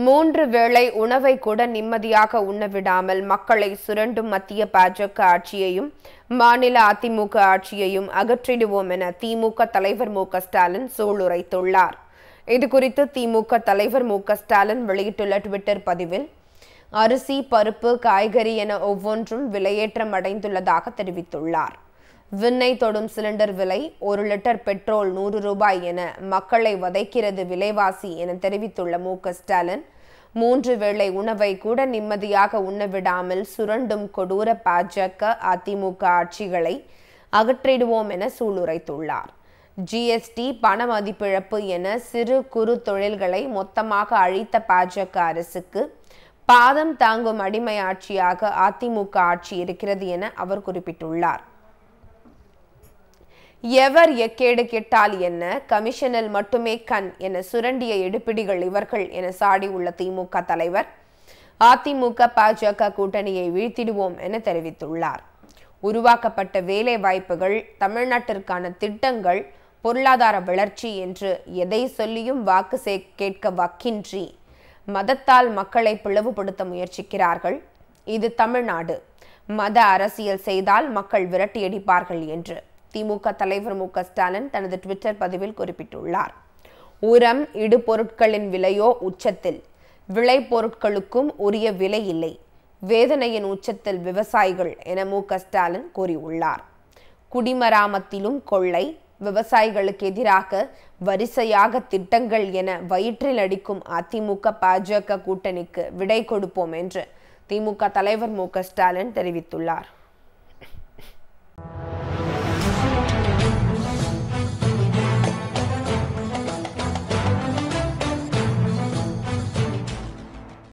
மூன்று வேளை உணவை கூட நிம்மதியாக உண்ண விடாமல் மக்களை சுரண்டும் மத்திய பாஜக ஆட்சியையும் மாநில அதிமுக ஆட்சியையும் அகற்றிடுவோம் என திமுக தலைவர் மு க ஸ்டாலின் சூளுரைத்துள்ளார் இதுகுறித்து திமுக தலைவர் மு க ஸ்டாலின் வெளியிட்டுள்ள டுவிட்டர் பதிவில் அரிசி பருப்பு காய்கறி என ஒவ்வொன்றும் விலையேற்றம் அடைந்துள்ளதாக தெரிவித்துள்ளார் விண்ணை தொடும் சிலிண்டர் விலை ஒரு லிட்டர் பெட்ரோல் நூறு ரூபாய் என மக்களை வதைக்கிறது விலைவாசி என தெரிவித்துள்ள மு க ஸ்டாலின் மூன்று வேளை உணவை கூட நிம்மதியாக உண்ண விடாமல் சுரண்டும் கொடூர பாஜக அதிமுக ஆட்சிகளை அகற்றிடுவோம் என சூளுரைத்துள்ளார் ஜிஎஸ்டி பண மதிப்பிழப்பு என சிறு குறு தொழில்களை மொத்தமாக அழித்த பாஜக அரசுக்கு பாதம் தாங்கும் அடிமை ஆட்சியாக அதிமுக ஆட்சி இருக்கிறது என அவர் குறிப்பிட்டுள்ளார் எவர் எக்கேடு கெட்டால் என்ன கமிஷனில் மட்டுமே கண் என சுரண்டிய எடுப்பிடிகள் இவர்கள் என சாடியுள்ள திமுக தலைவர் அதிமுக பாஜக கூட்டணியை வீழ்த்திடுவோம் என தெரிவித்துள்ளார் உருவாக்கப்பட்ட வேலை வாய்ப்புகள் தமிழ்நாட்டிற்கான திட்டங்கள் பொருளாதார வளர்ச்சி என்று எதை சொல்லியும் வாக்கு சே கேட்க வக்கின்றி மதத்தால் மக்களை பிளவுபடுத்த முயற்சிக்கிறார்கள் இது தமிழ்நாடு மத அரசியல் செய்தால் மக்கள் விரட்டியடிப்பார்கள் என்று திமுக தலைவர் மு க ஸ்டாலின் தனது ட்விட்டர் பதிவில் குறிப்பிட்டுள்ளார் உரம் இடுபொருட்களின் விலையோ உச்சத்தில் விளை பொருட்களுக்கும் உரிய விலை இல்லை வேதனையின் உச்சத்தில் விவசாயிகள் என மு க ஸ்டாலின் கூறியுள்ளார் குடிமராமத்திலும் கொள்ளை விவசாயிகளுக்கு எதிராக வரிசையாக திட்டங்கள் என வயிற்றில் அடிக்கும் அதிமுக பாஜக கூட்டணிக்கு விடை கொடுப்போம் என்று திமுக தலைவர் மு க ஸ்டாலின் தெரிவித்துள்ளார்